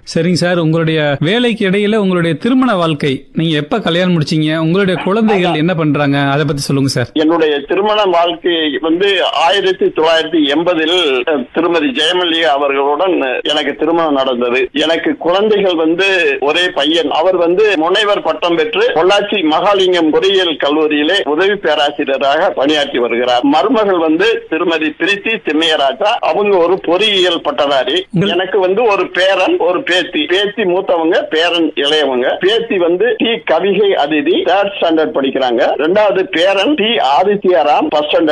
சரிங்க சார் உங்களுடைய வேலைக்கு இடையில உங்களுடைய திருமண வாழ்க்கை நீங்க எப்ப கல்யாணம் முடிச்சீங்க உங்களுடைய குழந்தைகள் என்ன பண்றாங்க அதை பத்தி சொல்லுங்க சார் என்னுடைய திருமண வாழ்க்கை வந்து ஆயிரத்தி தொள்ளாயிரத்தி எண்பதில் திருமதி ஜெயமல்லிகா அவர்களுடன் எனக்கு திருமணம் நடந்தது எனக்கு குழந்தைகள் வந்து ஒரே பையன் அவர் வந்து முனைவர் பட்டம் பெற்று பொள்ளாச்சி மகாலிங்கம் பொறியியல் கல்லூரியிலே உதவி பேராசிரியராக பணியாற்றி வருகிறார் மருமகள் வந்து திருமதி பிரீத்தி திண்ணையராஜா அவங்க ஒரு பொறியியல் பட்டதாரி எனக்கு வந்து ஒரு பேரன் ஒரு பேத்தி பேத்தி மூத்தவங்க பேரன் இளையவங்க பேத்தி வந்து D Kavigai Aditi third standard படிக்கிறாங்க ரெண்டாவது பேரன் டி ஆதித்யாராம் ஃபர்ஸ்ட் ஸ்டாண்டர்ட்